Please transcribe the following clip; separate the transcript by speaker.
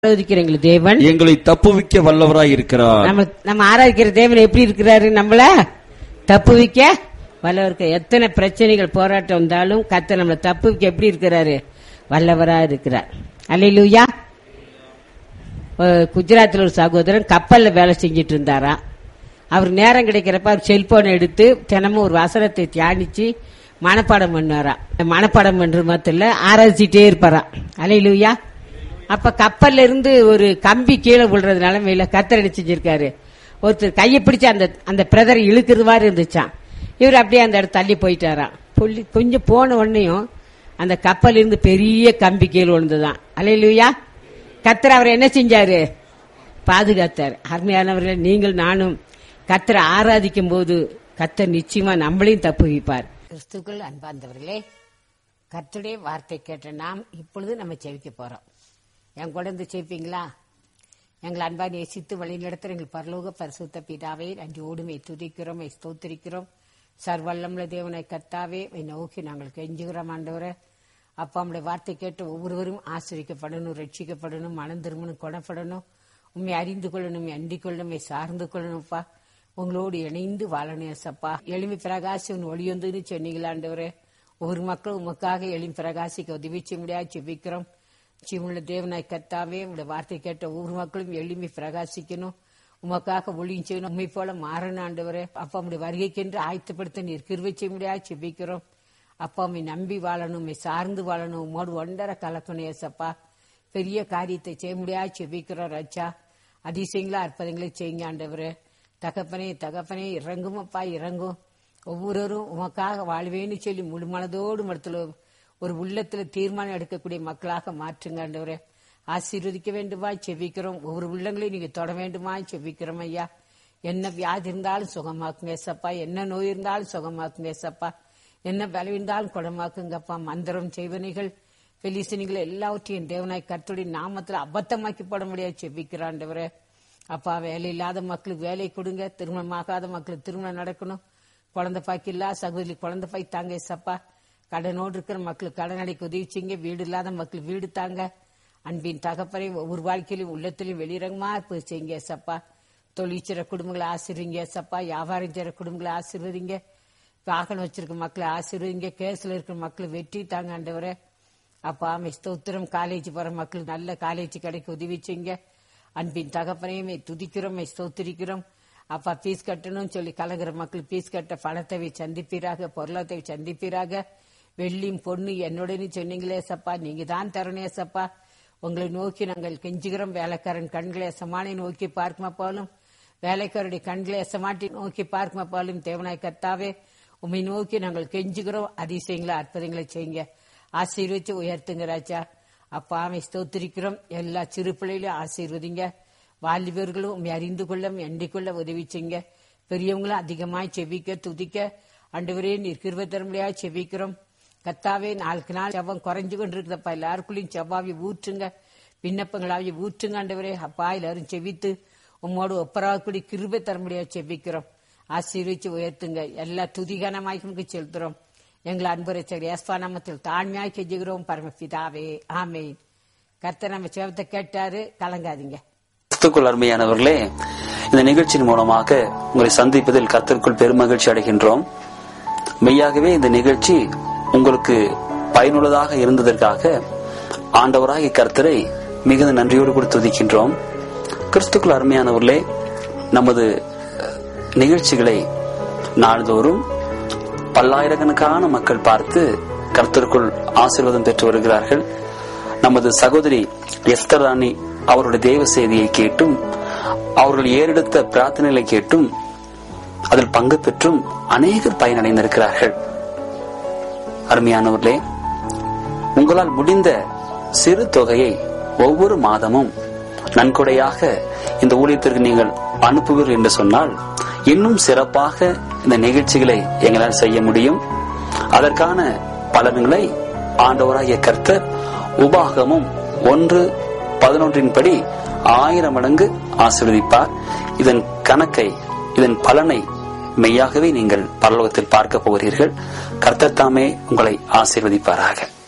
Speaker 1: ஆராதிக்கிற எங்களுக்கு தேவன்
Speaker 2: எங்களை தப்புவிக்க வல்லவராய் இருக்கிறார்
Speaker 1: நம்ம நம்ம ஆராதிக்கிற தேவன் எப்படி இருக்கிறாரு நம்மள தப்புவிக்க வல்லவருக்கு எத்தனை பிரச்சனைகள் போராட்டம் வந்தாலும் கத்த நம்மள தப்புவிக்க எப்படி இருக்கிறாரு வல்லவரா இருக்கிறார் அல்லையிலூயா குஜராத்தில் ஒரு சகோதரன் கப்பல்ல வேலை செஞ்சிட்டு இருந்தாராம் அவர் நேரம் கிடைக்கிறப்ப அவர் செல்போனை எடுத்து தினமும் ஒரு வசனத்தை தியானிச்சு மனப்பாடம் பண்ணுவாராம் மனப்பாடம் பண்றது மாத்திரம் இல்ல ஆராய்ச்சிட்டே இருப்பாராம் அலையிலுயா அப்ப கப்பல்ல இருந்து ஒரு கம்பி கீழே விழுறது நிலைமையில கத்தர் என்ன செஞ்சிருக்காரு ஒருத்தர் கையை பிடிச்சு அந்த அந்த பிரதரை இழுக்கிறது மாதிரி இருந்துச்சான் இவர் அப்படியே அந்த இடத்த தள்ளி போயிட்டாராம் புள்ளி கொஞ்சம் போன உடனேயும் அந்த கப்பல் இருந்து பெரிய கம்பி கீழே விழுந்துதான் அலையிலுயா கத்தர் அவர் என்ன செஞ்சாரு பாதுகாத்தார் அருமையானவர்களே நீங்கள் நானும் கத்தரை ஆராதிக்கும் போது கத்தர் நிச்சயமா நம்மளையும் தப்பு வைப்பார் கிறிஸ்துக்கள் அன்பார்ந்தவர்களே கர்த்தருடைய வார்த்தை கேட்ட நாம் இப்பொழுது நம்ம செவிக்க போறோம் என் கூட இருந்து செவிப்பீங்களா எங்கள் அன்பா நேசித்து வழி நடத்துகிற எங்கள் பரலோக பரிசுத்த பிதாவே நன்றியோடு மெய் துதிக்கிறோம் மெய் ஸ்தோத்திரிக்கிறோம் சர்வல்லமுள்ள தேவனை கத்தாவே மெய் நோக்கி நாங்கள் கெஞ்சுகிறோம் ஆண்டவரே அப்பா நம்முடைய வார்த்தை கேட்டு ஒவ்வொருவரும் ஆசிரிக்கப்படணும் ரட்சிக்கப்படணும் மனம் திரும்பணும் குணப்படணும் உண்மை அறிந்து கொள்ளணும் உண்மை அண்டிக் கொள்ளணும் உண்மை சார்ந்து கொள்ளணும்ப்பா உங்களோடு இணைந்து வாழணும் ஏசப்பா எளிமை பிரகாசம் ஒளியொந்துன்னு சொன்னீங்களாண்டவரே ஒவ்வொரு மக்களும் உமக்காக எளிமை பிரகாசிக்க உதவி செய்ய முடியாது செபிக்கிறோம் ஜீவனுள்ள தேவனாய் கத்தாவே உங்களுடைய வார்த்தை கேட்ட ஒவ்வொரு மக்களும் எளிமை பிரகாசிக்கணும் உமக்காக ஒளியும் செய்யணும் உண்மை போல மாறணும் ஆண்டவரே அப்பா உடைய வருகைக்கென்று ஆயத்தப்படுத்த நீர் கிருவை செய்ய முடியாது செபிக்கிறோம் அப்பா உண்மை நம்பி வாழணும் உண்மை சார்ந்து வாழணும் உம்மோடு ஒன்றரை கலக்கணும் ஏசப்பா பெரிய காரியத்தை செய்ய முடியாது செபிக்கிறோம் ரச்சா அதிசயங்களா அற்புதங்களை செய்யுங்க ஆண்டவரே தகப்பனே தகப்பனே இறங்கும் அப்பா இறங்கும் ஒவ்வொருவரும் உமக்காக வாழ்வேன்னு சொல்லி முழு மனதோடு மடத்துல ஒரு உள்ளத்துல தீர்மானம் எடுக்கக்கூடிய மக்களாக மாற்றுங்க ஆண்டவரே ஆசீர்வதிக்க வேண்டுமா செவிக்கிறோம் ஒவ்வொரு உள்ளங்களையும் நீங்க தொட வேண்டுமா செவிக்கிறோம் ஐயா என்ன வியாதி இருந்தாலும் சுகமாக்குங்க ஏசப்பா என்ன நோய் இருந்தாலும் சுகமாக்குங்க ஏசப்பா என்ன பலம் இருந்தாலும் குணமாக்குங்கப்பா மந்திரம் செய்வனைகள் பெலிசனிகள் எல்லாவற்றையும் தேவனாய் கர்த்தருடைய நாமத்துல அபத்தமாக்கி போட முடியாது செவிக்கிறாண்டவரே அப்பா வேலை இல்லாத மக்களுக்கு வேலை கொடுங்க திருமணமாகாத மக்களுக்கு திருமணம் நடக்கணும் குழந்தை பாய்க்கு இல்லா சகோதரி குழந்தை பாய் தாங்க ஏசப்பா கடனோடு இருக்கிற மக்களுக்கு கடன் அடைக்க உதவிச்சிங்க வீடு இல்லாத மக்கள் வீடு தாங்க அன்பின் தகப்பனை ஒவ்வொரு வாழ்க்கையிலும் உள்ளத்திலும் வெளிரங்கமா போய் செய்யுங்க ஏசப்பா தொழிற்சிற குடும்பங்களை ஆசிர்வீங்க ஏசப்பா வியாபாரம் செய்கிற குடும்பங்களை ஆசீர்வதிங்க வாகனம் வச்சிருக்க மக்களை ஆசீர்வதிங்க கேஸ்ல இருக்கிற மக்களை வெற்றி தாங்க ஆண்டவரே அப்பா ஆமை ஸ்தோத்திரம் காலேஜ் போற மக்கள் நல்ல காலேஜ் கிடைக்க உதவி செய்யுங்க அன்பின் தகப்பனையுமே துதிக்கிறோம் ஸ்தோத்திரிக்கிறோம் அப்பா பீஸ் கட்டணும்னு சொல்லி கலங்குற மக்கள் பீஸ் கட்ட பணத்தை சந்திப்பீராக பொருளத்தை சந்திப்பீராக வெள்ளியும் பொண்ணு என்னுடனே சொன்னீங்களே சப்பா நீங்க தான் தரணும் சப்பா உங்களை நோக்கி நாங்கள் கெஞ்சுகிறோம் வேலைக்காரன் கண்களை எசமானை நோக்கி பார்க்குமா போலும் வேலைக்காரருடைய கண்களை எசமாட்டி நோக்கி பார்க்குமா போலும் தேவனாய் கத்தாவே உண்மை நோக்கி நாங்கள் கெஞ்சுகிறோம் அதிசயங்களை அற்புதங்களை செய்யுங்க ஆசீர்வச்சு உயர்த்துங்க ராஜா அப்பா அவை ஸ்தோத்திரிக்கிறோம் எல்லா சிறு பிள்ளைகளையும் ஆசீர்வதிங்க வாலிபர்களும் உண்மை அறிந்து கொள்ள எண்ணிக் கொள்ள உதவி செய்யுங்க பெரியவங்களும் அதிகமாய் செவிக்க துதிக்க அண்டுவரே நீர் கிருப தர முடியாது செவிக்கிறோம் கத்தாவே நாளுக்கு நாள் செவ்வம் குறைஞ்சு கொண்டு இருக்குதப்பா எல்லாருக்குள்ளயும் செவ்வாவி ஊற்றுங்க விண்ணப்பங்களாவி ஊற்றுங்க ஆண்டவரே அப்பா எல்லாரும் செவித்து உம்மோடு ஒப்பராகக்கூடிய கிருபை தர முடியாது செவிக்கிறோம் ஆசீர்வச்சு உயர்த்துங்க எல்லா துதிகனமாய்க்கு செலுத்துறோம் எங்களை அன்புரைச்சர் ஏஸ்பா நாமத்தில் தாழ்மையாய் கெஞ்சுகிறோம் பரமபிதாவே ஆமே கர்த்தர் நம்ம சேவத்தை கேட்டாரு கலங்காதீங்க
Speaker 3: கிறிஸ்துக்குள் அருமையானவர்களே இந்த நிகழ்ச்சியின் மூலமாக உங்களை சந்திப்பதில் கர்த்தருக்குள் பெருமகிழ்ச்சி அடைகின்றோம் மெய்யாகவே இந்த நிகழ்ச்சி உங்களுக்கு பயனுள்ளதாக இருந்ததற்காக ஆண்டவராகிய கர்த்தரை மிகுந்த நன்றியோடு கூட துதிக்கின்றோம் கிறிஸ்துக்குள் அருமையானவர்களே நமது நிகழ்ச்சிகளை நாள்தோறும் பல்லாயிரக்கணக்கான மக்கள் பார்த்து கர்த்தருக்குள் ஆசீர்வாதம் பெற்று வருகிறார்கள் நமது சகோதரி எஸ்தர் ராணி அவருடைய தேவ செய்தியை கேட்டும் அவர்கள் ஏறெடுத்த பிரார்த்தனைகளை கேட்டும் அதில் பங்கு பெற்றும் அநேகர் பயனடைந்திருக்கிறார்கள் அருமையானவர்களே உங்களால் முடிந்த சிறு தொகையை ஒவ்வொரு மாதமும் நன்கொடையாக இந்த ஊழியத்திற்கு நீங்கள் அனுப்புவீர்கள் என்று சொன்னால் இன்னும் சிறப்பாக இந்த நிகழ்ச்சிகளை எங்களால் செய்ய முடியும் அதற்கான பலன்களை ஆண்டவராகிய கர்த்தர் உபாகமும் ஒன்று பதினொன்றின் படி ஆயிரம் மடங்கு ஆசீர்வதிப்பார் இதன் கணக்கை இதன் பலனை மெய்யாகவே நீங்கள் பரலோகத்தில் பார்க்க போகிறீர்கள் கர்த்தர் தாமே உங்களை ஆசீர்வதிப்பாராக